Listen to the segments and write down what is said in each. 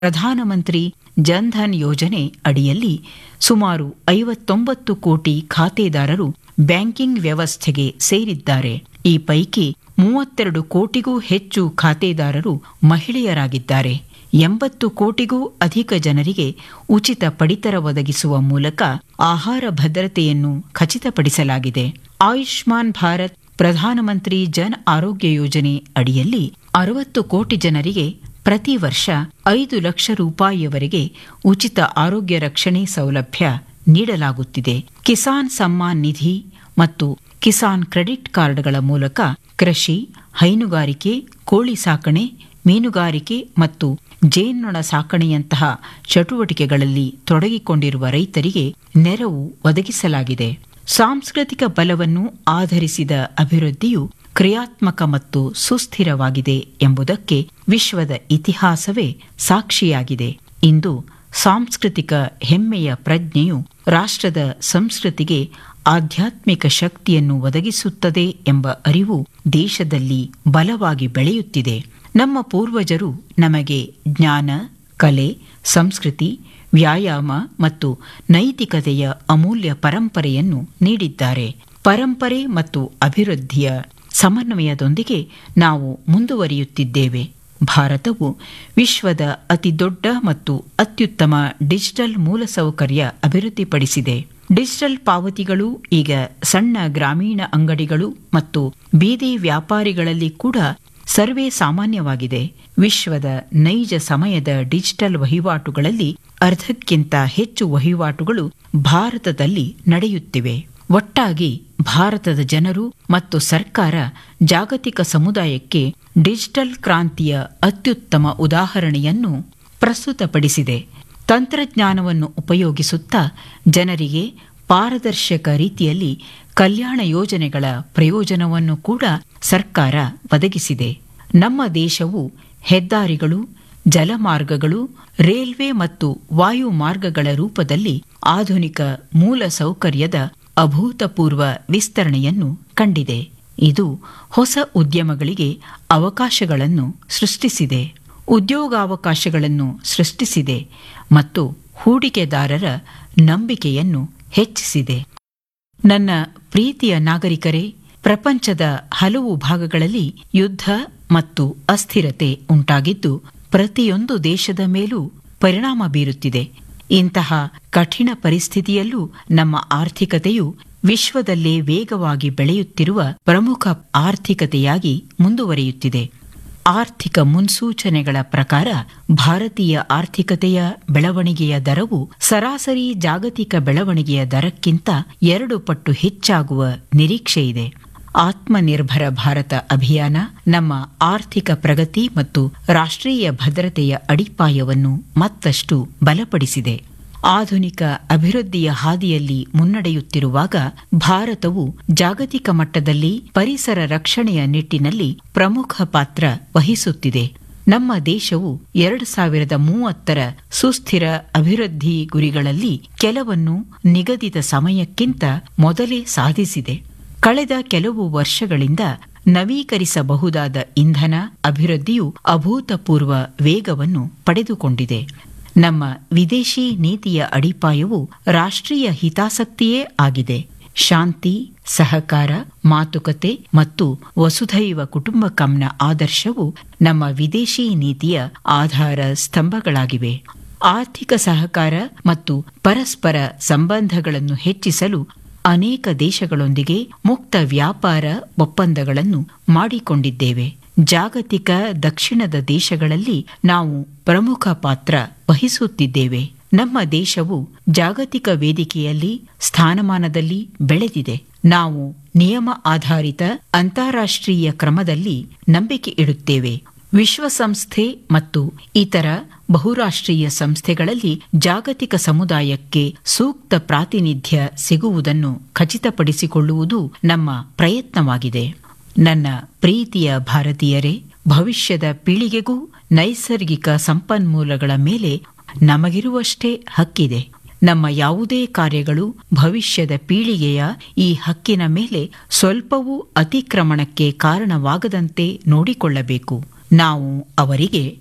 ಪ್ರಧಾನಮಂತ್ರಿ ಜನ್ಧನ್ ಯೋಜನೆ ಅಡಿಯಲ್ಲಿ ಸುಮಾರು ಐವತ್ತೊಂಬತ್ತು ಕೋಟಿ ಖಾತೆದಾರರು ಬ್ಯಾಂಕಿಂಗ್ ವ್ಯವಸ್ಥೆಗೆ ಸೇರಿದ್ದಾರೆ ಈ ಪೈಕಿ ಮೂವತ್ತೆರಡು ಕೋಟಿಗೂ ಹೆಚ್ಚು ಖಾತೆದಾರರು ಮಹಿಳೆಯರಾಗಿದ್ದಾರೆ ಎಂಬತ್ತು ಕೋಟಿಗೂ ಅಧಿಕ ಜನರಿಗೆ ಉಚಿತ ಪಡಿತರ ಒದಗಿಸುವ ಮೂಲಕ ಆಹಾರ ಭದ್ರತೆಯನ್ನು ಖಚಿತಪಡಿಸಲಾಗಿದೆ ಆಯುಷ್ಮಾನ್ ಭಾರತ್ ಪ್ರಧಾನಮಂತ್ರಿ ಜನ್ ಆರೋಗ್ಯ ಯೋಜನೆ ಅಡಿಯಲ್ಲಿ ಅರವತ್ತು ಕೋಟಿ ಜನರಿಗೆ ಪ್ರತಿ ವರ್ಷ ಐದು ಲಕ್ಷ ರೂಪಾಯಿಯವರೆಗೆ ಉಚಿತ ಆರೋಗ್ಯ ರಕ್ಷಣೆ ಸೌಲಭ್ಯ ನೀಡಲಾಗುತ್ತಿದೆ ಕಿಸಾನ್ ಸಮ್ಮಾನ್ ನಿಧಿ ಮತ್ತು ಕಿಸಾನ್ ಕ್ರೆಡಿಟ್ ಕಾರ್ಡ್ಗಳ ಮೂಲಕ ಕೃಷಿ ಹೈನುಗಾರಿಕೆ ಕೋಳಿ ಸಾಕಣೆ ಮೀನುಗಾರಿಕೆ ಮತ್ತು ಜೇನ್ನೊಣ ಸಾಕಣೆಯಂತಹ ಚಟುವಟಿಕೆಗಳಲ್ಲಿ ತೊಡಗಿಕೊಂಡಿರುವ ರೈತರಿಗೆ ನೆರವು ಒದಗಿಸಲಾಗಿದೆ ಸಾಂಸ್ಕೃತಿಕ ಬಲವನ್ನು ಆಧರಿಸಿದ ಅಭಿವೃದ್ಧಿಯು ಕ್ರಿಯಾತ್ಮಕ ಮತ್ತು ಸುಸ್ಥಿರವಾಗಿದೆ ಎಂಬುದಕ್ಕೆ ವಿಶ್ವದ ಇತಿಹಾಸವೇ ಸಾಕ್ಷಿಯಾಗಿದೆ ಇಂದು ಸಾಂಸ್ಕೃತಿಕ ಹೆಮ್ಮೆಯ ಪ್ರಜ್ಞೆಯು ರಾಷ್ಟ್ರದ ಸಂಸ್ಕೃತಿಗೆ ಆಧ್ಯಾತ್ಮಿಕ ಶಕ್ತಿಯನ್ನು ಒದಗಿಸುತ್ತದೆ ಎಂಬ ಅರಿವು ದೇಶದಲ್ಲಿ ಬಲವಾಗಿ ಬೆಳೆಯುತ್ತಿದೆ ನಮ್ಮ ಪೂರ್ವಜರು ನಮಗೆ ಜ್ಞಾನ ಕಲೆ ಸಂಸ್ಕೃತಿ ವ್ಯಾಯಾಮ ಮತ್ತು ನೈತಿಕತೆಯ ಅಮೂಲ್ಯ ಪರಂಪರೆಯನ್ನು ನೀಡಿದ್ದಾರೆ ಪರಂಪರೆ ಮತ್ತು ಅಭಿವೃದ್ಧಿಯ ಸಮನ್ವಯದೊಂದಿಗೆ ನಾವು ಮುಂದುವರಿಯುತ್ತಿದ್ದೇವೆ ಭಾರತವು ವಿಶ್ವದ ಅತಿದೊಡ್ಡ ಮತ್ತು ಅತ್ಯುತ್ತಮ ಡಿಜಿಟಲ್ ಮೂಲಸೌಕರ್ಯ ಅಭಿವೃದ್ಧಿಪಡಿಸಿದೆ ಡಿಜಿಟಲ್ ಪಾವತಿಗಳು ಈಗ ಸಣ್ಣ ಗ್ರಾಮೀಣ ಅಂಗಡಿಗಳು ಮತ್ತು ಬೀದಿ ವ್ಯಾಪಾರಿಗಳಲ್ಲಿ ಕೂಡ ಸರ್ವೇ ಸಾಮಾನ್ಯವಾಗಿದೆ ವಿಶ್ವದ ನೈಜ ಸಮಯದ ಡಿಜಿಟಲ್ ವಹಿವಾಟುಗಳಲ್ಲಿ ಅರ್ಧಕ್ಕಿಂತ ಹೆಚ್ಚು ವಹಿವಾಟುಗಳು ಭಾರತದಲ್ಲಿ ನಡೆಯುತ್ತಿವೆ ಒಟ್ಟಾಗಿ ಭಾರತದ ಜನರು ಮತ್ತು ಸರ್ಕಾರ ಜಾಗತಿಕ ಸಮುದಾಯಕ್ಕೆ ಡಿಜಿಟಲ್ ಕ್ರಾಂತಿಯ ಅತ್ಯುತ್ತಮ ಉದಾಹರಣೆಯನ್ನು ಪ್ರಸ್ತುತಪಡಿಸಿದೆ ತಂತ್ರಜ್ಞಾನವನ್ನು ಉಪಯೋಗಿಸುತ್ತಾ ಜನರಿಗೆ ಪಾರದರ್ಶಕ ರೀತಿಯಲ್ಲಿ ಕಲ್ಯಾಣ ಯೋಜನೆಗಳ ಪ್ರಯೋಜನವನ್ನು ಕೂಡ ಸರ್ಕಾರ ಒದಗಿಸಿದೆ ನಮ್ಮ ದೇಶವು ಹೆದ್ದಾರಿಗಳು ಜಲಮಾರ್ಗಗಳು ರೈಲ್ವೆ ಮತ್ತು ವಾಯು ಮಾರ್ಗಗಳ ರೂಪದಲ್ಲಿ ಆಧುನಿಕ ಮೂಲ ಸೌಕರ್ಯದ ಅಭೂತಪೂರ್ವ ವಿಸ್ತರಣೆಯನ್ನು ಕಂಡಿದೆ ಇದು ಹೊಸ ಉದ್ಯಮಗಳಿಗೆ ಅವಕಾಶಗಳನ್ನು ಸೃಷ್ಟಿಸಿದೆ ಉದ್ಯೋಗಾವಕಾಶಗಳನ್ನು ಸೃಷ್ಟಿಸಿದೆ ಮತ್ತು ಹೂಡಿಕೆದಾರರ ನಂಬಿಕೆಯನ್ನು ಹೆಚ್ಚಿಸಿದೆ ನನ್ನ ಪ್ರೀತಿಯ ನಾಗರಿಕರೇ ಪ್ರಪಂಚದ ಹಲವು ಭಾಗಗಳಲ್ಲಿ ಯುದ್ಧ ಮತ್ತು ಅಸ್ಥಿರತೆ ಉಂಟಾಗಿದ್ದು ಪ್ರತಿಯೊಂದು ದೇಶದ ಮೇಲೂ ಪರಿಣಾಮ ಬೀರುತ್ತಿದೆ ಇಂತಹ ಕಠಿಣ ಪರಿಸ್ಥಿತಿಯಲ್ಲೂ ನಮ್ಮ ಆರ್ಥಿಕತೆಯು ವಿಶ್ವದಲ್ಲೇ ವೇಗವಾಗಿ ಬೆಳೆಯುತ್ತಿರುವ ಪ್ರಮುಖ ಆರ್ಥಿಕತೆಯಾಗಿ ಮುಂದುವರಿಯುತ್ತಿದೆ ಆರ್ಥಿಕ ಮುನ್ಸೂಚನೆಗಳ ಪ್ರಕಾರ ಭಾರತೀಯ ಆರ್ಥಿಕತೆಯ ಬೆಳವಣಿಗೆಯ ದರವು ಸರಾಸರಿ ಜಾಗತಿಕ ಬೆಳವಣಿಗೆಯ ದರಕ್ಕಿಂತ ಎರಡು ಪಟ್ಟು ಹೆಚ್ಚಾಗುವ ನಿರೀಕ್ಷೆಯಿದೆ ಆತ್ಮನಿರ್ಭರ ಭಾರತ ಅಭಿಯಾನ ನಮ್ಮ ಆರ್ಥಿಕ ಪ್ರಗತಿ ಮತ್ತು ರಾಷ್ಟ್ರೀಯ ಭದ್ರತೆಯ ಅಡಿಪಾಯವನ್ನು ಮತ್ತಷ್ಟು ಬಲಪಡಿಸಿದೆ ಆಧುನಿಕ ಅಭಿವೃದ್ಧಿಯ ಹಾದಿಯಲ್ಲಿ ಮುನ್ನಡೆಯುತ್ತಿರುವಾಗ ಭಾರತವು ಜಾಗತಿಕ ಮಟ್ಟದಲ್ಲಿ ಪರಿಸರ ರಕ್ಷಣೆಯ ನಿಟ್ಟಿನಲ್ಲಿ ಪ್ರಮುಖ ಪಾತ್ರ ವಹಿಸುತ್ತಿದೆ ನಮ್ಮ ದೇಶವು ಎರಡು ಸಾವಿರದ ಮೂವತ್ತರ ಸುಸ್ಥಿರ ಅಭಿವೃದ್ಧಿ ಗುರಿಗಳಲ್ಲಿ ಕೆಲವನ್ನು ನಿಗದಿತ ಸಮಯಕ್ಕಿಂತ ಮೊದಲೇ ಸಾಧಿಸಿದೆ ಕಳೆದ ಕೆಲವು ವರ್ಷಗಳಿಂದ ನವೀಕರಿಸಬಹುದಾದ ಇಂಧನ ಅಭಿವೃದ್ಧಿಯು ಅಭೂತಪೂರ್ವ ವೇಗವನ್ನು ಪಡೆದುಕೊಂಡಿದೆ ನಮ್ಮ ವಿದೇಶಿ ನೀತಿಯ ಅಡಿಪಾಯವು ರಾಷ್ಟ್ರೀಯ ಹಿತಾಸಕ್ತಿಯೇ ಆಗಿದೆ ಶಾಂತಿ ಸಹಕಾರ ಮಾತುಕತೆ ಮತ್ತು ವಸುಧೈವ ಕುಟುಂಬಕಂನ ಆದರ್ಶವು ನಮ್ಮ ವಿದೇಶಿ ನೀತಿಯ ಆಧಾರ ಸ್ತಂಭಗಳಾಗಿವೆ ಆರ್ಥಿಕ ಸಹಕಾರ ಮತ್ತು ಪರಸ್ಪರ ಸಂಬಂಧಗಳನ್ನು ಹೆಚ್ಚಿಸಲು ಅನೇಕ ದೇಶಗಳೊಂದಿಗೆ ಮುಕ್ತ ವ್ಯಾಪಾರ ಒಪ್ಪಂದಗಳನ್ನು ಮಾಡಿಕೊಂಡಿದ್ದೇವೆ ಜಾಗತಿಕ ದಕ್ಷಿಣದ ದೇಶಗಳಲ್ಲಿ ನಾವು ಪ್ರಮುಖ ಪಾತ್ರ ವಹಿಸುತ್ತಿದ್ದೇವೆ ನಮ್ಮ ದೇಶವು ಜಾಗತಿಕ ವೇದಿಕೆಯಲ್ಲಿ ಸ್ಥಾನಮಾನದಲ್ಲಿ ಬೆಳೆದಿದೆ ನಾವು ನಿಯಮ ಆಧಾರಿತ ಅಂತಾರಾಷ್ಟ್ರೀಯ ಕ್ರಮದಲ್ಲಿ ನಂಬಿಕೆ ಇಡುತ್ತೇವೆ ವಿಶ್ವಸಂಸ್ಥೆ ಮತ್ತು ಇತರ ಬಹುರಾಷ್ಟ್ರೀಯ ಸಂಸ್ಥೆಗಳಲ್ಲಿ ಜಾಗತಿಕ ಸಮುದಾಯಕ್ಕೆ ಸೂಕ್ತ ಪ್ರಾತಿನಿಧ್ಯ ಸಿಗುವುದನ್ನು ಖಚಿತಪಡಿಸಿಕೊಳ್ಳುವುದು ನಮ್ಮ ಪ್ರಯತ್ನವಾಗಿದೆ ನನ್ನ ಪ್ರೀತಿಯ ಭಾರತೀಯರೇ ಭವಿಷ್ಯದ ಪೀಳಿಗೆಗೂ ನೈಸರ್ಗಿಕ ಸಂಪನ್ಮೂಲಗಳ ಮೇಲೆ ನಮಗಿರುವಷ್ಟೇ ಹಕ್ಕಿದೆ ನಮ್ಮ ಯಾವುದೇ ಕಾರ್ಯಗಳು ಭವಿಷ್ಯದ ಪೀಳಿಗೆಯ ಈ ಹಕ್ಕಿನ ಮೇಲೆ ಸ್ವಲ್ಪವೂ ಅತಿಕ್ರಮಣಕ್ಕೆ ಕಾರಣವಾಗದಂತೆ ನೋಡಿಕೊಳ್ಳಬೇಕು ನಾವು ಅವರಿಗೆ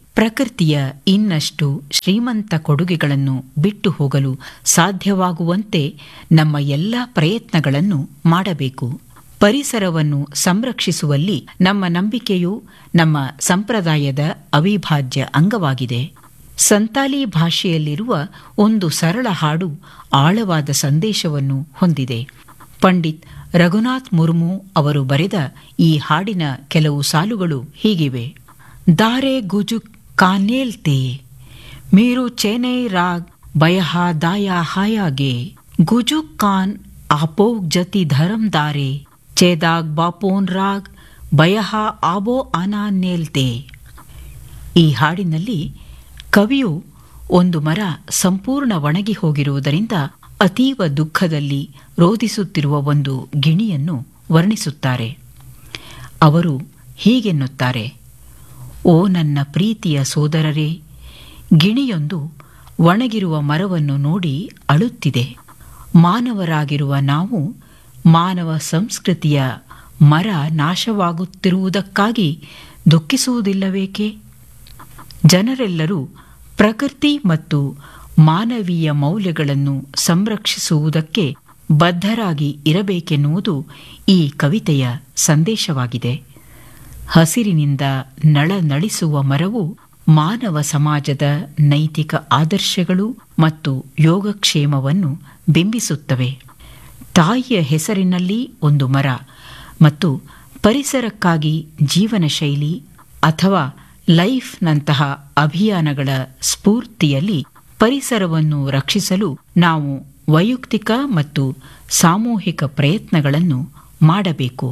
ಪ್ರಕೃತಿಯ ಇನ್ನಷ್ಟು ಶ್ರೀಮಂತ ಕೊಡುಗೆಗಳನ್ನು ಬಿಟ್ಟು ಹೋಗಲು ಸಾಧ್ಯವಾಗುವಂತೆ ನಮ್ಮ ಎಲ್ಲ ಪ್ರಯತ್ನಗಳನ್ನು ಮಾಡಬೇಕು ಪರಿಸರವನ್ನು ಸಂರಕ್ಷಿಸುವಲ್ಲಿ ನಮ್ಮ ನಂಬಿಕೆಯು ನಮ್ಮ ಸಂಪ್ರದಾಯದ ಅವಿಭಾಜ್ಯ ಅಂಗವಾಗಿದೆ ಸಂತಾಲಿ ಭಾಷೆಯಲ್ಲಿರುವ ಒಂದು ಸರಳ ಹಾಡು ಆಳವಾದ ಸಂದೇಶವನ್ನು ಹೊಂದಿದೆ ಪಂಡಿತ್ ರಘುನಾಥ್ ಮುರ್ಮು ಅವರು ಬರೆದ ಈ ಹಾಡಿನ ಕೆಲವು ಸಾಲುಗಳು ಹೀಗಿವೆ ದಾರೆ ಗುಜು ಕಾನೇಲ್ತೆ ಮೀರು ಚೆನೈ ರಾಗ್ ಬಯಹ ದಾಯ ಹಾಯಾಗೆ ಗುಜು ಕಾನ್ ಆಪೋಗ್ ಜತಿ ಧರಂ ದಾರೆ ಚೇದಾಗ್ ಬಾಪೋನ್ ರಾಗ್ ಬಯಹ ಆಬೋ ಅನಾ ನೇಲ್ತೆ ಈ ಹಾಡಿನಲ್ಲಿ ಕವಿಯು ಒಂದು ಮರ ಸಂಪೂರ್ಣ ಒಣಗಿ ಹೋಗಿರುವುದರಿಂದ ಅತೀವ ದುಃಖದಲ್ಲಿ ರೋಧಿಸುತ್ತಿರುವ ಒಂದು ಗಿಣಿಯನ್ನು ವರ್ಣಿಸುತ್ತಾರೆ ಅವರು ಹೀಗೆನ್ನುತ್ತಾರೆ ಓ ನನ್ನ ಪ್ರೀತಿಯ ಸೋದರರೇ ಗಿಣಿಯೊಂದು ಒಣಗಿರುವ ಮರವನ್ನು ನೋಡಿ ಅಳುತ್ತಿದೆ ಮಾನವರಾಗಿರುವ ನಾವು ಮಾನವ ಸಂಸ್ಕೃತಿಯ ಮರ ನಾಶವಾಗುತ್ತಿರುವುದಕ್ಕಾಗಿ ದುಃಖಿಸುವುದಿಲ್ಲವೇಕೆ ಜನರೆಲ್ಲರೂ ಪ್ರಕೃತಿ ಮತ್ತು ಮಾನವೀಯ ಮೌಲ್ಯಗಳನ್ನು ಸಂರಕ್ಷಿಸುವುದಕ್ಕೆ ಬದ್ಧರಾಗಿ ಇರಬೇಕೆನ್ನುವುದು ಈ ಕವಿತೆಯ ಸಂದೇಶವಾಗಿದೆ ಹಸಿರಿನಿಂದ ನಳನಳಿಸುವ ಮರವು ಮಾನವ ಸಮಾಜದ ನೈತಿಕ ಆದರ್ಶಗಳು ಮತ್ತು ಯೋಗಕ್ಷೇಮವನ್ನು ಬಿಂಬಿಸುತ್ತವೆ ತಾಯಿಯ ಹೆಸರಿನಲ್ಲಿ ಒಂದು ಮರ ಮತ್ತು ಪರಿಸರಕ್ಕಾಗಿ ಜೀವನ ಶೈಲಿ ಅಥವಾ ಲೈಫ್ನಂತಹ ಅಭಿಯಾನಗಳ ಸ್ಫೂರ್ತಿಯಲ್ಲಿ ಪರಿಸರವನ್ನು ರಕ್ಷಿಸಲು ನಾವು ವೈಯಕ್ತಿಕ ಮತ್ತು ಸಾಮೂಹಿಕ ಪ್ರಯತ್ನಗಳನ್ನು ಮಾಡಬೇಕು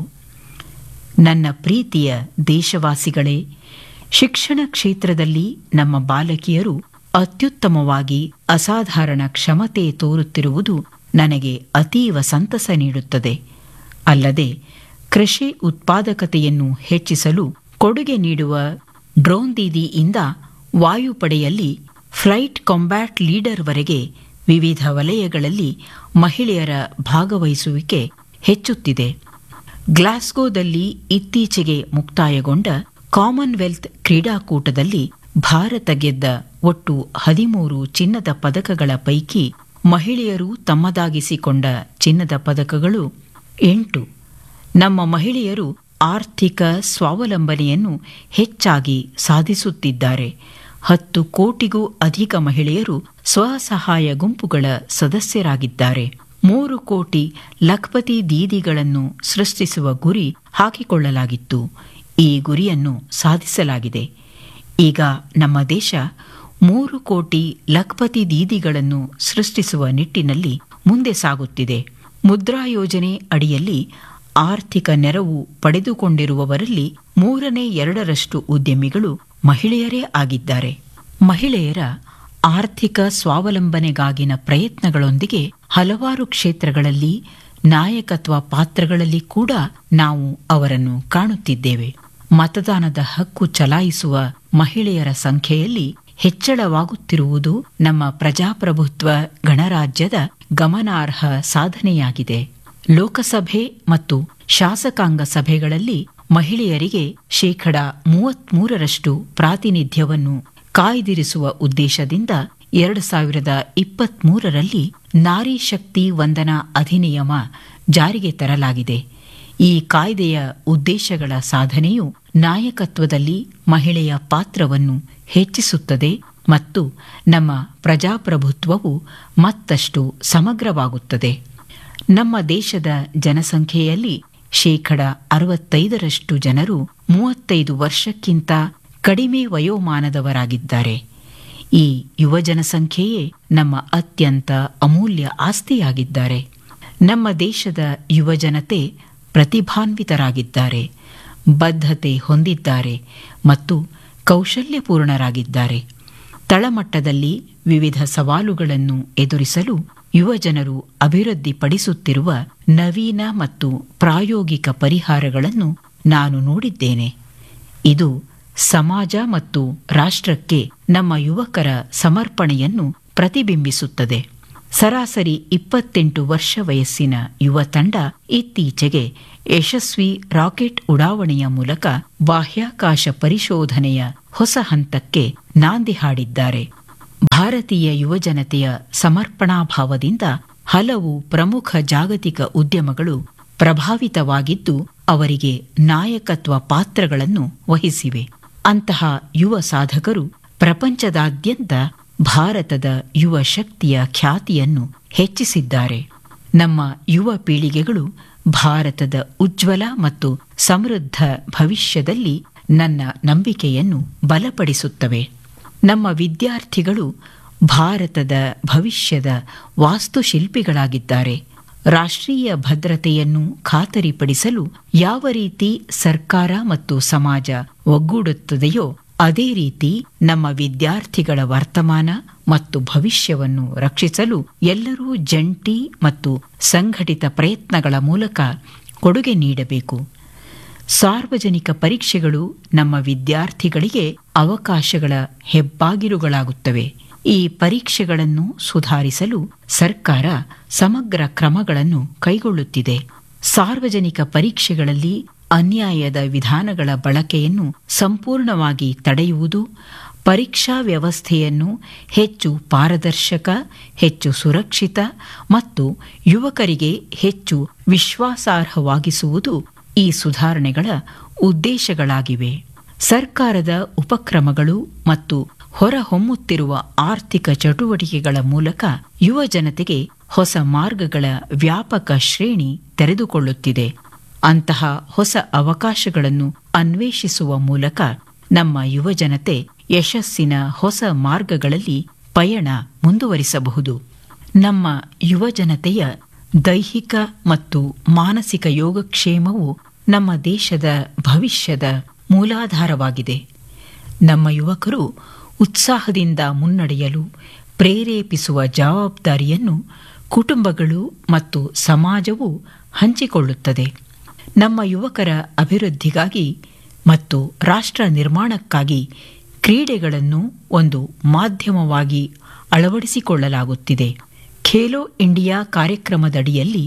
ನನ್ನ ಪ್ರೀತಿಯ ದೇಶವಾಸಿಗಳೇ ಶಿಕ್ಷಣ ಕ್ಷೇತ್ರದಲ್ಲಿ ನಮ್ಮ ಬಾಲಕಿಯರು ಅತ್ಯುತ್ತಮವಾಗಿ ಅಸಾಧಾರಣ ಕ್ಷಮತೆ ತೋರುತ್ತಿರುವುದು ನನಗೆ ಅತೀವ ಸಂತಸ ನೀಡುತ್ತದೆ ಅಲ್ಲದೆ ಕೃಷಿ ಉತ್ಪಾದಕತೆಯನ್ನು ಹೆಚ್ಚಿಸಲು ಕೊಡುಗೆ ನೀಡುವ ಡ್ರೋನ್ ದೀದಿಯಿಂದ ವಾಯುಪಡೆಯಲ್ಲಿ ಫ್ಲೈಟ್ ಕಾಂಬ್ಯಾಟ್ ಲೀಡರ್ವರೆಗೆ ವಿವಿಧ ವಲಯಗಳಲ್ಲಿ ಮಹಿಳೆಯರ ಭಾಗವಹಿಸುವಿಕೆ ಹೆಚ್ಚುತ್ತಿದೆ ಗ್ಲಾಸ್ಗೋದಲ್ಲಿ ಇತ್ತೀಚೆಗೆ ಮುಕ್ತಾಯಗೊಂಡ ಕಾಮನ್ವೆಲ್ತ್ ಕ್ರೀಡಾಕೂಟದಲ್ಲಿ ಭಾರತ ಗೆದ್ದ ಒಟ್ಟು ಹದಿಮೂರು ಚಿನ್ನದ ಪದಕಗಳ ಪೈಕಿ ಮಹಿಳೆಯರು ತಮ್ಮದಾಗಿಸಿಕೊಂಡ ಚಿನ್ನದ ಪದಕಗಳು ಎಂಟು ನಮ್ಮ ಮಹಿಳೆಯರು ಆರ್ಥಿಕ ಸ್ವಾವಲಂಬನೆಯನ್ನು ಹೆಚ್ಚಾಗಿ ಸಾಧಿಸುತ್ತಿದ್ದಾರೆ ಹತ್ತು ಕೋಟಿಗೂ ಅಧಿಕ ಮಹಿಳೆಯರು ಸ್ವಸಹಾಯ ಗುಂಪುಗಳ ಸದಸ್ಯರಾಗಿದ್ದಾರೆ ಮೂರು ಕೋಟಿ ಲಖ್ಪತಿ ದೀದಿಗಳನ್ನು ಸೃಷ್ಟಿಸುವ ಗುರಿ ಹಾಕಿಕೊಳ್ಳಲಾಗಿತ್ತು ಈ ಗುರಿಯನ್ನು ಸಾಧಿಸಲಾಗಿದೆ ಈಗ ನಮ್ಮ ದೇಶ ಮೂರು ಕೋಟಿ ಲಖ್ಪತಿ ದೀದಿಗಳನ್ನು ಸೃಷ್ಟಿಸುವ ನಿಟ್ಟಿನಲ್ಲಿ ಮುಂದೆ ಸಾಗುತ್ತಿದೆ ಮುದ್ರಾ ಯೋಜನೆ ಅಡಿಯಲ್ಲಿ ಆರ್ಥಿಕ ನೆರವು ಪಡೆದುಕೊಂಡಿರುವವರಲ್ಲಿ ಮೂರನೇ ಎರಡರಷ್ಟು ಉದ್ಯಮಿಗಳು ಮಹಿಳೆಯರೇ ಆಗಿದ್ದಾರೆ ಮಹಿಳೆಯರ ಆರ್ಥಿಕ ಸ್ವಾವಲಂಬನೆಗಾಗಿನ ಪ್ರಯತ್ನಗಳೊಂದಿಗೆ ಹಲವಾರು ಕ್ಷೇತ್ರಗಳಲ್ಲಿ ನಾಯಕತ್ವ ಪಾತ್ರಗಳಲ್ಲಿ ಕೂಡ ನಾವು ಅವರನ್ನು ಕಾಣುತ್ತಿದ್ದೇವೆ ಮತದಾನದ ಹಕ್ಕು ಚಲಾಯಿಸುವ ಮಹಿಳೆಯರ ಸಂಖ್ಯೆಯಲ್ಲಿ ಹೆಚ್ಚಳವಾಗುತ್ತಿರುವುದು ನಮ್ಮ ಪ್ರಜಾಪ್ರಭುತ್ವ ಗಣರಾಜ್ಯದ ಗಮನಾರ್ಹ ಸಾಧನೆಯಾಗಿದೆ ಲೋಕಸಭೆ ಮತ್ತು ಶಾಸಕಾಂಗ ಸಭೆಗಳಲ್ಲಿ ಮಹಿಳೆಯರಿಗೆ ಶೇಕಡ ಮೂವತ್ಮೂರರಷ್ಟು ಪ್ರಾತಿನಿಧ್ಯವನ್ನು ಕಾಯ್ದಿರಿಸುವ ಉದ್ದೇಶದಿಂದ ಎರಡು ಸಾವಿರದ ಇಪ್ಪತ್ಮೂರರಲ್ಲಿ ನಾರಿ ಶಕ್ತಿ ವಂದನಾ ಅಧಿನಿಯಮ ಜಾರಿಗೆ ತರಲಾಗಿದೆ ಈ ಕಾಯ್ದೆಯ ಉದ್ದೇಶಗಳ ಸಾಧನೆಯು ನಾಯಕತ್ವದಲ್ಲಿ ಮಹಿಳೆಯ ಪಾತ್ರವನ್ನು ಹೆಚ್ಚಿಸುತ್ತದೆ ಮತ್ತು ನಮ್ಮ ಪ್ರಜಾಪ್ರಭುತ್ವವು ಮತ್ತಷ್ಟು ಸಮಗ್ರವಾಗುತ್ತದೆ ನಮ್ಮ ದೇಶದ ಜನಸಂಖ್ಯೆಯಲ್ಲಿ ಶೇಕಡ ಅರವತ್ತೈದರಷ್ಟು ಜನರು ಮೂವತ್ತೈದು ವರ್ಷಕ್ಕಿಂತ ಕಡಿಮೆ ವಯೋಮಾನದವರಾಗಿದ್ದಾರೆ ಈ ಯುವ ಜನಸಂಖ್ಯೆಯೇ ನಮ್ಮ ಅತ್ಯಂತ ಅಮೂಲ್ಯ ಆಸ್ತಿಯಾಗಿದ್ದಾರೆ ನಮ್ಮ ದೇಶದ ಯುವಜನತೆ ಪ್ರತಿಭಾನ್ವಿತರಾಗಿದ್ದಾರೆ ಬದ್ಧತೆ ಹೊಂದಿದ್ದಾರೆ ಮತ್ತು ಕೌಶಲ್ಯಪೂರ್ಣರಾಗಿದ್ದಾರೆ ತಳಮಟ್ಟದಲ್ಲಿ ವಿವಿಧ ಸವಾಲುಗಳನ್ನು ಎದುರಿಸಲು ಯುವಜನರು ಅಭಿವೃದ್ಧಿಪಡಿಸುತ್ತಿರುವ ನವೀನ ಮತ್ತು ಪ್ರಾಯೋಗಿಕ ಪರಿಹಾರಗಳನ್ನು ನಾನು ನೋಡಿದ್ದೇನೆ ಇದು ಸಮಾಜ ಮತ್ತು ರಾಷ್ಟ್ರಕ್ಕೆ ನಮ್ಮ ಯುವಕರ ಸಮರ್ಪಣೆಯನ್ನು ಪ್ರತಿಬಿಂಬಿಸುತ್ತದೆ ಸರಾಸರಿ ಇಪ್ಪತ್ತೆಂಟು ವರ್ಷ ವಯಸ್ಸಿನ ಯುವ ತಂಡ ಇತ್ತೀಚೆಗೆ ಯಶಸ್ವಿ ರಾಕೆಟ್ ಉಡಾವಣೆಯ ಮೂಲಕ ಬಾಹ್ಯಾಕಾಶ ಪರಿಶೋಧನೆಯ ಹೊಸ ಹಂತಕ್ಕೆ ನಾಂದಿ ಹಾಡಿದ್ದಾರೆ ಭಾರತೀಯ ಯುವಜನತೆಯ ಸಮರ್ಪಣಾಭಾವದಿಂದ ಹಲವು ಪ್ರಮುಖ ಜಾಗತಿಕ ಉದ್ಯಮಗಳು ಪ್ರಭಾವಿತವಾಗಿದ್ದು ಅವರಿಗೆ ನಾಯಕತ್ವ ಪಾತ್ರಗಳನ್ನು ವಹಿಸಿವೆ ಅಂತಹ ಯುವ ಸಾಧಕರು ಪ್ರಪಂಚದಾದ್ಯಂತ ಭಾರತದ ಯುವ ಶಕ್ತಿಯ ಖ್ಯಾತಿಯನ್ನು ಹೆಚ್ಚಿಸಿದ್ದಾರೆ ನಮ್ಮ ಯುವ ಪೀಳಿಗೆಗಳು ಭಾರತದ ಉಜ್ವಲ ಮತ್ತು ಸಮೃದ್ಧ ಭವಿಷ್ಯದಲ್ಲಿ ನನ್ನ ನಂಬಿಕೆಯನ್ನು ಬಲಪಡಿಸುತ್ತವೆ ನಮ್ಮ ವಿದ್ಯಾರ್ಥಿಗಳು ಭಾರತದ ಭವಿಷ್ಯದ ವಾಸ್ತುಶಿಲ್ಪಿಗಳಾಗಿದ್ದಾರೆ ರಾಷ್ಟ್ರೀಯ ಭದ್ರತೆಯನ್ನು ಖಾತರಿಪಡಿಸಲು ಯಾವ ರೀತಿ ಸರ್ಕಾರ ಮತ್ತು ಸಮಾಜ ಒಗ್ಗೂಡುತ್ತದೆಯೋ ಅದೇ ರೀತಿ ನಮ್ಮ ವಿದ್ಯಾರ್ಥಿಗಳ ವರ್ತಮಾನ ಮತ್ತು ಭವಿಷ್ಯವನ್ನು ರಕ್ಷಿಸಲು ಎಲ್ಲರೂ ಜಂಟಿ ಮತ್ತು ಸಂಘಟಿತ ಪ್ರಯತ್ನಗಳ ಮೂಲಕ ಕೊಡುಗೆ ನೀಡಬೇಕು ಸಾರ್ವಜನಿಕ ಪರೀಕ್ಷೆಗಳು ನಮ್ಮ ವಿದ್ಯಾರ್ಥಿಗಳಿಗೆ ಅವಕಾಶಗಳ ಹೆಬ್ಬಾಗಿಲುಗಳಾಗುತ್ತವೆ ಈ ಪರೀಕ್ಷೆಗಳನ್ನು ಸುಧಾರಿಸಲು ಸರ್ಕಾರ ಸಮಗ್ರ ಕ್ರಮಗಳನ್ನು ಕೈಗೊಳ್ಳುತ್ತಿದೆ ಸಾರ್ವಜನಿಕ ಪರೀಕ್ಷೆಗಳಲ್ಲಿ ಅನ್ಯಾಯದ ವಿಧಾನಗಳ ಬಳಕೆಯನ್ನು ಸಂಪೂರ್ಣವಾಗಿ ತಡೆಯುವುದು ಪರೀಕ್ಷಾ ವ್ಯವಸ್ಥೆಯನ್ನು ಹೆಚ್ಚು ಪಾರದರ್ಶಕ ಹೆಚ್ಚು ಸುರಕ್ಷಿತ ಮತ್ತು ಯುವಕರಿಗೆ ಹೆಚ್ಚು ವಿಶ್ವಾಸಾರ್ಹವಾಗಿಸುವುದು ಈ ಸುಧಾರಣೆಗಳ ಉದ್ದೇಶಗಳಾಗಿವೆ ಸರ್ಕಾರದ ಉಪಕ್ರಮಗಳು ಮತ್ತು ಹೊರಹೊಮ್ಮುತ್ತಿರುವ ಆರ್ಥಿಕ ಚಟುವಟಿಕೆಗಳ ಮೂಲಕ ಯುವ ಜನತೆಗೆ ಹೊಸ ಮಾರ್ಗಗಳ ವ್ಯಾಪಕ ಶ್ರೇಣಿ ತೆರೆದುಕೊಳ್ಳುತ್ತಿದೆ ಅಂತಹ ಹೊಸ ಅವಕಾಶಗಳನ್ನು ಅನ್ವೇಷಿಸುವ ಮೂಲಕ ನಮ್ಮ ಯುವಜನತೆ ಯಶಸ್ಸಿನ ಹೊಸ ಮಾರ್ಗಗಳಲ್ಲಿ ಪಯಣ ಮುಂದುವರಿಸಬಹುದು ನಮ್ಮ ಯುವಜನತೆಯ ದೈಹಿಕ ಮತ್ತು ಮಾನಸಿಕ ಯೋಗಕ್ಷೇಮವು ನಮ್ಮ ದೇಶದ ಭವಿಷ್ಯದ ಮೂಲಾಧಾರವಾಗಿದೆ ನಮ್ಮ ಯುವಕರು ಉತ್ಸಾಹದಿಂದ ಮುನ್ನಡೆಯಲು ಪ್ರೇರೇಪಿಸುವ ಜವಾಬ್ದಾರಿಯನ್ನು ಕುಟುಂಬಗಳು ಮತ್ತು ಸಮಾಜವು ಹಂಚಿಕೊಳ್ಳುತ್ತದೆ ನಮ್ಮ ಯುವಕರ ಅಭಿವೃದ್ಧಿಗಾಗಿ ಮತ್ತು ರಾಷ್ಟ್ರ ನಿರ್ಮಾಣಕ್ಕಾಗಿ ಕ್ರೀಡೆಗಳನ್ನು ಒಂದು ಮಾಧ್ಯಮವಾಗಿ ಅಳವಡಿಸಿಕೊಳ್ಳಲಾಗುತ್ತಿದೆ ಖೇಲೋ ಇಂಡಿಯಾ ಕಾರ್ಯಕ್ರಮದಡಿಯಲ್ಲಿ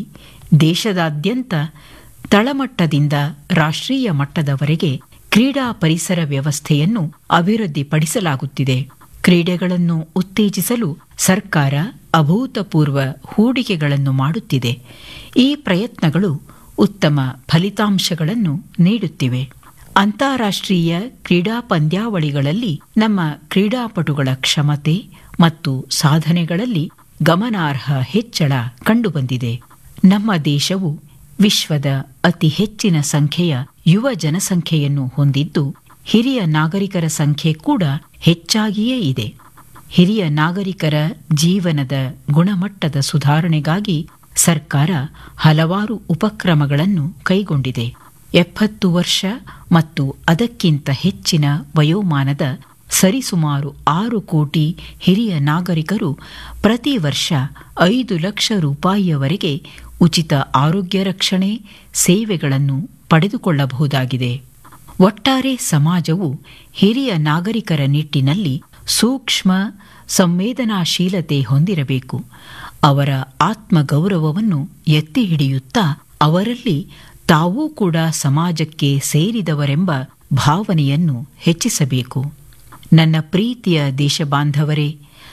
ದೇಶದಾದ್ಯಂತ ತಳಮಟ್ಟದಿಂದ ರಾಷ್ಟ್ರೀಯ ಮಟ್ಟದವರೆಗೆ ಕ್ರೀಡಾ ಪರಿಸರ ವ್ಯವಸ್ಥೆಯನ್ನು ಅಭಿವೃದ್ಧಿಪಡಿಸಲಾಗುತ್ತಿದೆ ಕ್ರೀಡೆಗಳನ್ನು ಉತ್ತೇಜಿಸಲು ಸರ್ಕಾರ ಅಭೂತಪೂರ್ವ ಹೂಡಿಕೆಗಳನ್ನು ಮಾಡುತ್ತಿದೆ ಈ ಪ್ರಯತ್ನಗಳು ಉತ್ತಮ ಫಲಿತಾಂಶಗಳನ್ನು ನೀಡುತ್ತಿವೆ ಅಂತಾರಾಷ್ಟ್ರೀಯ ಕ್ರೀಡಾ ಪಂದ್ಯಾವಳಿಗಳಲ್ಲಿ ನಮ್ಮ ಕ್ರೀಡಾಪಟುಗಳ ಕ್ಷಮತೆ ಮತ್ತು ಸಾಧನೆಗಳಲ್ಲಿ ಗಮನಾರ್ಹ ಹೆಚ್ಚಳ ಕಂಡುಬಂದಿದೆ ನಮ್ಮ ದೇಶವು ವಿಶ್ವದ ಅತಿ ಹೆಚ್ಚಿನ ಸಂಖ್ಯೆಯ ಯುವ ಜನಸಂಖ್ಯೆಯನ್ನು ಹೊಂದಿದ್ದು ಹಿರಿಯ ನಾಗರಿಕರ ಸಂಖ್ಯೆ ಕೂಡ ಹೆಚ್ಚಾಗಿಯೇ ಇದೆ ಹಿರಿಯ ನಾಗರಿಕರ ಜೀವನದ ಗುಣಮಟ್ಟದ ಸುಧಾರಣೆಗಾಗಿ ಸರ್ಕಾರ ಹಲವಾರು ಉಪಕ್ರಮಗಳನ್ನು ಕೈಗೊಂಡಿದೆ ಎಪ್ಪತ್ತು ವರ್ಷ ಮತ್ತು ಅದಕ್ಕಿಂತ ಹೆಚ್ಚಿನ ವಯೋಮಾನದ ಸರಿಸುಮಾರು ಆರು ಕೋಟಿ ಹಿರಿಯ ನಾಗರಿಕರು ಪ್ರತಿ ವರ್ಷ ಐದು ಲಕ್ಷ ರೂಪಾಯಿಯವರೆಗೆ ಉಚಿತ ಆರೋಗ್ಯ ರಕ್ಷಣೆ ಸೇವೆಗಳನ್ನು ಪಡೆದುಕೊಳ್ಳಬಹುದಾಗಿದೆ ಒಟ್ಟಾರೆ ಸಮಾಜವು ಹಿರಿಯ ನಾಗರಿಕರ ನಿಟ್ಟಿನಲ್ಲಿ ಸೂಕ್ಷ್ಮ ಸಂವೇದನಾಶೀಲತೆ ಹೊಂದಿರಬೇಕು ಅವರ ಆತ್ಮಗೌರವವನ್ನು ಎತ್ತಿ ಹಿಡಿಯುತ್ತಾ ಅವರಲ್ಲಿ ತಾವೂ ಕೂಡ ಸಮಾಜಕ್ಕೆ ಸೇರಿದವರೆಂಬ ಭಾವನೆಯನ್ನು ಹೆಚ್ಚಿಸಬೇಕು ನನ್ನ ಪ್ರೀತಿಯ ದೇಶಬಾಂಧವರೇ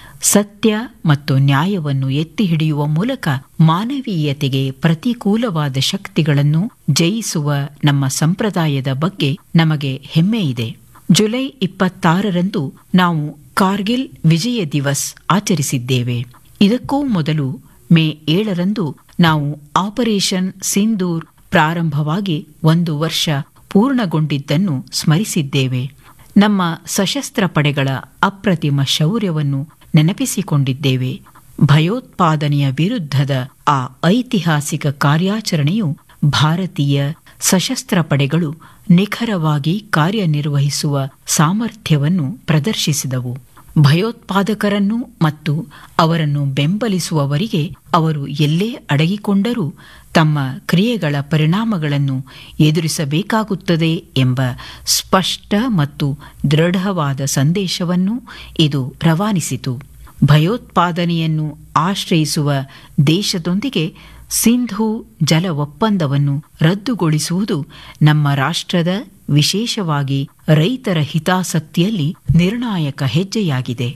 ಸತ್ಯ ಮತ್ತು ನ್ಯಾಯವನ್ನು ಎತ್ತಿ ಹಿಡಿಯುವ ಮೂಲಕ ಮಾನವೀಯತೆಗೆ ಪ್ರತಿಕೂಲವಾದ ಶಕ್ತಿಗಳನ್ನು ಜಯಿಸುವ ನಮ್ಮ ಸಂಪ್ರದಾಯದ ಬಗ್ಗೆ ನಮಗೆ ಹೆಮ್ಮೆ ಇದೆ ಜುಲೈ ಇಪ್ಪತ್ತಾರರಂದು ನಾವು ಕಾರ್ಗಿಲ್ ವಿಜಯ ದಿವಸ್ ಆಚರಿಸಿದ್ದೇವೆ ಇದಕ್ಕೂ ಮೊದಲು ಮೇ ಏಳರಂದು ನಾವು ಆಪರೇಷನ್ ಸಿಂಧೂರ್ ಪ್ರಾರಂಭವಾಗಿ ಒಂದು ವರ್ಷ ಪೂರ್ಣಗೊಂಡಿದ್ದನ್ನು ಸ್ಮರಿಸಿದ್ದೇವೆ ನಮ್ಮ ಸಶಸ್ತ್ರ ಪಡೆಗಳ ಅಪ್ರತಿಮ ಶೌರ್ಯವನ್ನು ನೆನಪಿಸಿಕೊಂಡಿದ್ದೇವೆ ಭಯೋತ್ಪಾದನೆಯ ವಿರುದ್ಧದ ಆ ಐತಿಹಾಸಿಕ ಕಾರ್ಯಾಚರಣೆಯು ಭಾರತೀಯ ಸಶಸ್ತ್ರ ಪಡೆಗಳು ನಿಖರವಾಗಿ ಕಾರ್ಯನಿರ್ವಹಿಸುವ ಸಾಮರ್ಥ್ಯವನ್ನು ಪ್ರದರ್ಶಿಸಿದವು ಭಯೋತ್ಪಾದಕರನ್ನು ಮತ್ತು ಅವರನ್ನು ಬೆಂಬಲಿಸುವವರಿಗೆ ಅವರು ಎಲ್ಲೇ ಅಡಗಿಕೊಂಡರೂ ತಮ್ಮ ಕ್ರಿಯೆಗಳ ಪರಿಣಾಮಗಳನ್ನು ಎದುರಿಸಬೇಕಾಗುತ್ತದೆ ಎಂಬ ಸ್ಪಷ್ಟ ಮತ್ತು ದೃಢವಾದ ಸಂದೇಶವನ್ನು ಇದು ರವಾನಿಸಿತು ಭಯೋತ್ಪಾದನೆಯನ್ನು ಆಶ್ರಯಿಸುವ ದೇಶದೊಂದಿಗೆ ಸಿಂಧೂ ಜಲ ಒಪ್ಪಂದವನ್ನು ರದ್ದುಗೊಳಿಸುವುದು ನಮ್ಮ ರಾಷ್ಟ್ರದ ವಿಶೇಷವಾಗಿ ರೈತರ ಹಿತಾಸಕ್ತಿಯಲ್ಲಿ ನಿರ್ಣಾಯಕ ಹೆಜ್ಜೆಯಾಗಿದೆ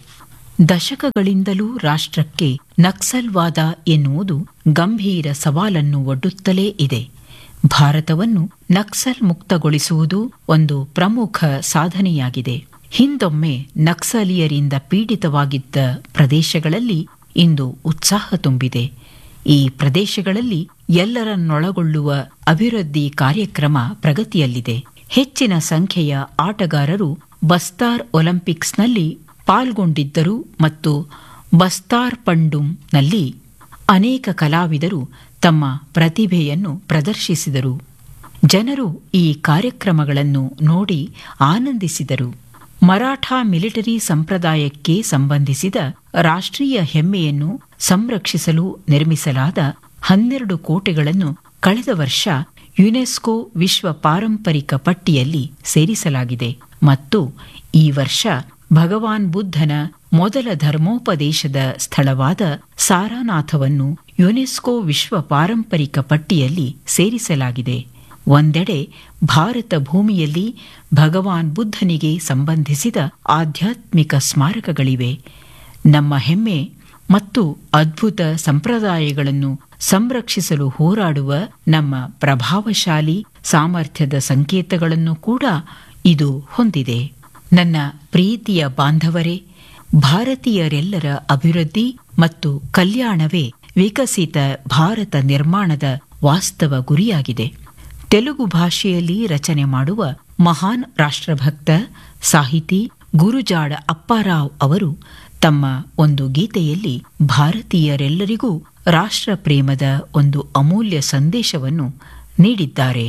ದಶಕಗಳಿಂದಲೂ ರಾಷ್ಟ್ರಕ್ಕೆ ನಕ್ಸಲ್ವಾದ ಎನ್ನುವುದು ಗಂಭೀರ ಸವಾಲನ್ನು ಒಡ್ಡುತ್ತಲೇ ಇದೆ ಭಾರತವನ್ನು ನಕ್ಸಲ್ ಮುಕ್ತಗೊಳಿಸುವುದು ಒಂದು ಪ್ರಮುಖ ಸಾಧನೆಯಾಗಿದೆ ಹಿಂದೊಮ್ಮೆ ನಕ್ಸಲೀಯರಿಂದ ಪೀಡಿತವಾಗಿದ್ದ ಪ್ರದೇಶಗಳಲ್ಲಿ ಇಂದು ಉತ್ಸಾಹ ತುಂಬಿದೆ ಈ ಪ್ರದೇಶಗಳಲ್ಲಿ ಎಲ್ಲರನ್ನೊಳಗೊಳ್ಳುವ ಅಭಿವೃದ್ಧಿ ಕಾರ್ಯಕ್ರಮ ಪ್ರಗತಿಯಲ್ಲಿದೆ ಹೆಚ್ಚಿನ ಸಂಖ್ಯೆಯ ಆಟಗಾರರು ಬಸ್ತಾರ್ ಒಲಿಂಪಿಕ್ಸ್ನಲ್ಲಿ ಪಾಲ್ಗೊಂಡಿದ್ದರು ಮತ್ತು ಬಸ್ತಾರ್ ಪಂಡುಂನಲ್ಲಿ ಅನೇಕ ಕಲಾವಿದರು ತಮ್ಮ ಪ್ರತಿಭೆಯನ್ನು ಪ್ರದರ್ಶಿಸಿದರು ಜನರು ಈ ಕಾರ್ಯಕ್ರಮಗಳನ್ನು ನೋಡಿ ಆನಂದಿಸಿದರು ಮರಾಠ ಮಿಲಿಟರಿ ಸಂಪ್ರದಾಯಕ್ಕೆ ಸಂಬಂಧಿಸಿದ ರಾಷ್ಟ್ರೀಯ ಹೆಮ್ಮೆಯನ್ನು ಸಂರಕ್ಷಿಸಲು ನಿರ್ಮಿಸಲಾದ ಹನ್ನೆರಡು ಕೋಟೆಗಳನ್ನು ಕಳೆದ ವರ್ಷ ಯುನೆಸ್ಕೋ ವಿಶ್ವ ಪಾರಂಪರಿಕ ಪಟ್ಟಿಯಲ್ಲಿ ಸೇರಿಸಲಾಗಿದೆ ಮತ್ತು ಈ ವರ್ಷ ಭಗವಾನ್ ಬುದ್ಧನ ಮೊದಲ ಧರ್ಮೋಪದೇಶದ ಸ್ಥಳವಾದ ಸಾರಾನಾಥವನ್ನು ಯುನೆಸ್ಕೋ ವಿಶ್ವ ಪಾರಂಪರಿಕ ಪಟ್ಟಿಯಲ್ಲಿ ಸೇರಿಸಲಾಗಿದೆ ಒಂದೆಡೆ ಭಾರತ ಭೂಮಿಯಲ್ಲಿ ಭಗವಾನ್ ಬುದ್ಧನಿಗೆ ಸಂಬಂಧಿಸಿದ ಆಧ್ಯಾತ್ಮಿಕ ಸ್ಮಾರಕಗಳಿವೆ ನಮ್ಮ ಹೆಮ್ಮೆ ಮತ್ತು ಅದ್ಭುತ ಸಂಪ್ರದಾಯಗಳನ್ನು ಸಂರಕ್ಷಿಸಲು ಹೋರಾಡುವ ನಮ್ಮ ಪ್ರಭಾವಶಾಲಿ ಸಾಮರ್ಥ್ಯದ ಸಂಕೇತಗಳನ್ನು ಕೂಡ ಇದು ಹೊಂದಿದೆ ನನ್ನ ಪ್ರೀತಿಯ ಬಾಂಧವರೇ ಭಾರತೀಯರೆಲ್ಲರ ಅಭಿವೃದ್ಧಿ ಮತ್ತು ಕಲ್ಯಾಣವೇ ವಿಕಸಿತ ಭಾರತ ನಿರ್ಮಾಣದ ವಾಸ್ತವ ಗುರಿಯಾಗಿದೆ ತೆಲುಗು ಭಾಷೆಯಲ್ಲಿ ರಚನೆ ಮಾಡುವ ಮಹಾನ್ ರಾಷ್ಟ್ರಭಕ್ತ ಸಾಹಿತಿ ಗುರುಜಾಡ ಅಪ್ಪಾರಾವ್ ಅವರು ತಮ್ಮ ಒಂದು ಗೀತೆಯಲ್ಲಿ ಭಾರತೀಯರೆಲ್ಲರಿಗೂ ರಾಷ್ಟ್ರ ಪ್ರೇಮದ ಒಂದು ಅಮೂಲ್ಯ ಸಂದೇಶವನ್ನು ನೀಡಿದ್ದಾರೆ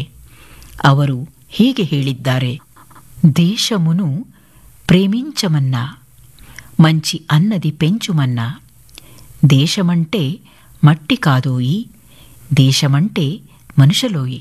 ಅವರು ಹೀಗೆ ಹೇಳಿದ್ದಾರೆ ದೇಶమును ప్రేమించమన్నా మంచి అన్నది పెంచుమన్నా దేశమంటే మట్టి కాదోయి ದೇಶಮಂಟೆ ಮನುಷ್ಯಲೋಯಿ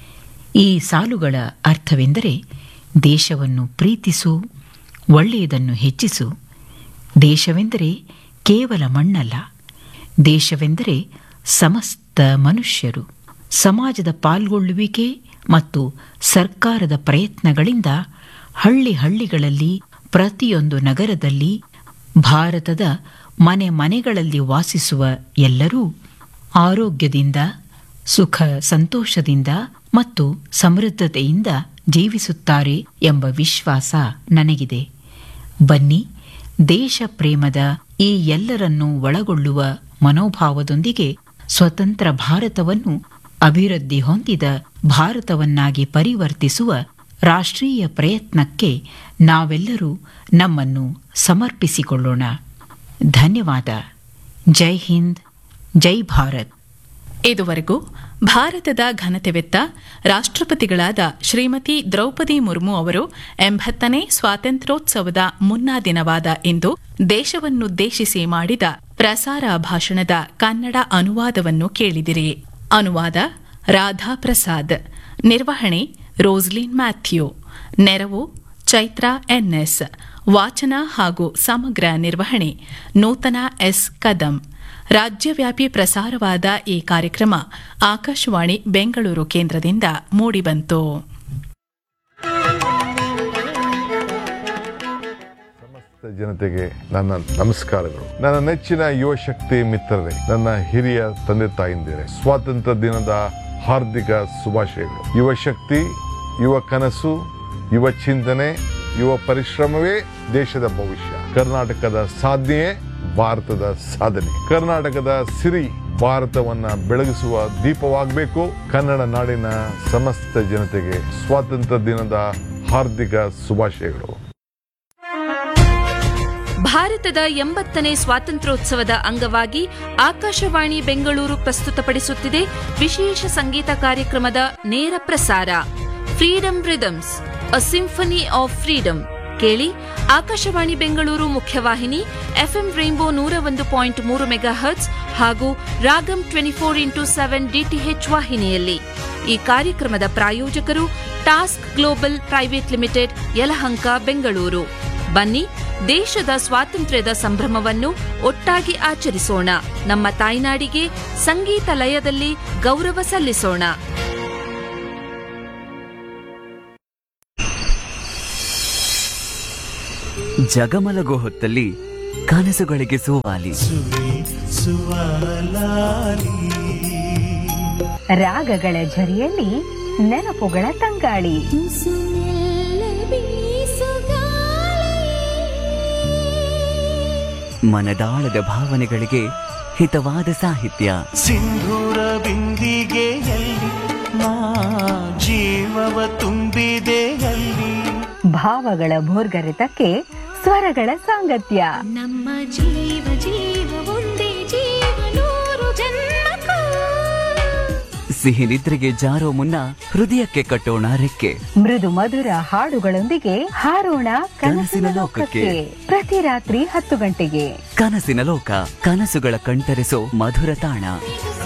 ಈ ಸಾಲುಗಳ ಅರ್ಥವೆಂದರೆ ದೇಶವನ್ನು ಪ್ರೀತಿಸು ಒಳ್ಳೆಯದನ್ನು ಹೆಚ್ಚಿಸು ದೇಶವೆಂದರೆ ಕೇವಲ ಮಣ್ಣಲ್ಲ ದೇಶವೆಂದರೆ ಸಮಸ್ತ ಮನುಷ್ಯರು ಸಮಾಜದ ಪಾಲ್ಗೊಳ್ಳುವಿಕೆ ಮತ್ತು ಸರ್ಕಾರದ ಪ್ರಯತ್ನಗಳಿಂದ ಹಳ್ಳಿ ಹಳ್ಳಿಗಳಲ್ಲಿ ಪ್ರತಿಯೊಂದು ನಗರದಲ್ಲಿ ಭಾರತದ ಮನೆ ಮನೆಗಳಲ್ಲಿ ವಾಸಿಸುವ ಎಲ್ಲರೂ ಆರೋಗ್ಯದಿಂದ ಸುಖ ಸಂತೋಷದಿಂದ ಮತ್ತು ಸಮೃದ್ಧತೆಯಿಂದ ಜೀವಿಸುತ್ತಾರೆ ಎಂಬ ವಿಶ್ವಾಸ ನನಗಿದೆ ಬನ್ನಿ ದೇಶ ಪ್ರೇಮದ ಈ ಎಲ್ಲರನ್ನೂ ಒಳಗೊಳ್ಳುವ ಮನೋಭಾವದೊಂದಿಗೆ ಸ್ವತಂತ್ರ ಭಾರತವನ್ನು ಅಭಿವೃದ್ಧಿ ಹೊಂದಿದ ಭಾರತವನ್ನಾಗಿ ಪರಿವರ್ತಿಸುವ ರಾಷ್ಟ್ರೀಯ ಪ್ರಯತ್ನಕ್ಕೆ ನಾವೆಲ್ಲರೂ ನಮ್ಮನ್ನು ಸಮರ್ಪಿಸಿಕೊಳ್ಳೋಣ ಧನ್ಯವಾದ ಜೈ ಹಿಂದ್ ಜೈ ಭಾರತ್ ಇದುವರೆಗೂ ಭಾರತದ ಘನತೆವೆತ್ತ ರಾಷ್ಟ್ರಪತಿಗಳಾದ ಶ್ರೀಮತಿ ದ್ರೌಪದಿ ಮುರ್ಮು ಅವರು ಎಂಬತ್ತನೇ ಸ್ವಾತಂತ್ರ್ಯೋತ್ಸವದ ಮುನ್ನಾ ದಿನವಾದ ಇಂದು ದೇಶವನ್ನುದ್ದೇಶಿಸಿ ಮಾಡಿದ ಪ್ರಸಾರ ಭಾಷಣದ ಕನ್ನಡ ಅನುವಾದವನ್ನು ಕೇಳಿದಿರಿ ಅನುವಾದ ರಾಧಾ ಪ್ರಸಾದ್ ನಿರ್ವಹಣೆ ರೋಸ್ಲಿನ್ ಮ್ಯಾಥ್ಯೂ ನೆರವು ಚೈತ್ರ ಎನ್ಎಸ್ ವಾಚನ ಹಾಗೂ ಸಮಗ್ರ ನಿರ್ವಹಣೆ ನೂತನ ಎಸ್ ಕದಂ ರಾಜ್ಯವ್ಯಾಪಿ ಪ್ರಸಾರವಾದ ಈ ಕಾರ್ಯಕ್ರಮ ಆಕಾಶವಾಣಿ ಬೆಂಗಳೂರು ಕೇಂದ್ರದಿಂದ ಮೂಡಿಬಂತು ಸಮಸ್ತ ಜನತೆಗೆ ನನ್ನ ನಮಸ್ಕಾರಗಳು ನನ್ನ ನೆಚ್ಚಿನ ಯುವ ಶಕ್ತಿ ಮಿತ್ರರೇ ನನ್ನ ಹಿರಿಯ ತಂದೆ ತಾಯಿಂದಿರೇ ಸ್ವಾತಂತ್ರ್ಯ ದಿನದ ಹಾರ್ದಿಕ ಶುಭಾಶಯಗಳು ಯುವ ಶಕ್ತಿ ಯುವ ಕನಸು ಯುವ ಚಿಂತನೆ ಯುವ ಪರಿಶ್ರಮವೇ ದೇಶದ ಭವಿಷ್ಯ ಕರ್ನಾಟಕದ ಸಾಧನೆಯೇ ಭಾರತದ ಸಾಧನೆ ಕರ್ನಾಟಕದ ಸಿರಿ ಭಾರತವನ್ನ ಬೆಳಗಿಸುವ ದೀಪವಾಗಬೇಕು ಕನ್ನಡ ನಾಡಿನ ಸಮಸ್ತ ಜನತೆಗೆ ಸ್ವಾತಂತ್ರ್ಯ ದಿನದ ಹಾರ್ದಿಕ ಶುಭಾಶಯಗಳು ಭಾರತದ ಎಂಬತ್ತನೇ ಸ್ವಾತಂತ್ರ್ಯೋತ್ಸವದ ಅಂಗವಾಗಿ ಆಕಾಶವಾಣಿ ಬೆಂಗಳೂರು ಪ್ರಸ್ತುತಪಡಿಸುತ್ತಿದೆ ವಿಶೇಷ ಸಂಗೀತ ಕಾರ್ಯಕ್ರಮದ ನೇರ ಪ್ರಸಾರ freedom rhythms a symphony of freedom ಕೇಳಿ ಆಕಾಶವಾಣಿ ಬೆಂಗಳೂರು ಮುಖ್ಯವಾಹಿನಿ ಎಫ್ಎಂ ರೈನ್ಬೋ ನೂರ ಒಂದು ಪಾಯಿಂಟ್ ಮೂರು ಮೆಗಾ ಹರ್ಟ್ಸ್ ಹಾಗೂ Ragam twenty four into seven DTH ವಾಹಿನಿಯಲ್ಲಿ ಈ ಕಾರ್ಯಕ್ರಮದ ಪ್ರಾಯೋಜಕರು task global private limited Yelahanka Bengaluru ಬನ್ನಿ ದೇಶದ ಸ್ವಾತಂತ್ರ್ಯದ ಸಂಭ್ರಮವನ್ನು ಒಟ್ಟಾಗಿ ಆಚರಿಸೋಣ ನಮ್ಮ ತಾಯ್ನಾಡಿಗೆ ಸಂಗೀತ ಲಯದಲ್ಲಿ ಗೌರವ ಸಲ್ಲಿಸೋಣ ಜಗಮಲಗೋ ಹೊತ್ತಲ್ಲಿ ಕನಸುಗಳಿಗೆ ಸೋವಾಲಿ ರಾಗಗಳ ಝರಿಯಲ್ಲಿ ನೆನಪುಗಳ ತಂಗಾಳಿ ಮನದಾಳದ ಭಾವನೆಗಳಿಗೆ ಹಿತವಾದ ಸಾಹಿತ್ಯ ಸಿಂಧೂರ ಬಿಂದಿಗೆಯಲ್ಲಿ ನಾ ಜೀವವ ತುಂಬಿದೆಯಲ್ಲಿ ಭಾವಗಳ ಭೋರ್ಗರೆತಕ್ಕೆ ಸ್ವರಗಳ ಸಾಂಗತ್ಯ ನಮ್ಮ ಜೀವ ಜೀವ ಒಂದೇ ಜೀವ ನೂರು ಜನ್ಮಕ್ಕೂ ಸಿಹಿ ನಿದ್ರೆಗೆ ಜಾರೋ ಮುನ್ನ ಹೃದಯಕ್ಕೆ ಕಟ್ಟೋಣ ರೆಕ್ಕೆ ಮೃದು ಮಧುರ ಹಾಡುಗಳೊಂದಿಗೆ ಹಾರೋಣ ಕನಸಿನ ಕನಸಿನ ಲೋಕಕ್ಕೆ ಲೋಕಕ್ಕೆ. ಪ್ರತಿ ರಾತ್ರಿ ಹತ್ತು ಗಂಟೆಗೆ ಕನಸಿನ ಲೋಕ ಕನಸುಗಳ ಕಣ್ತರಿಸೋ ಮಧುರ ತಾಣ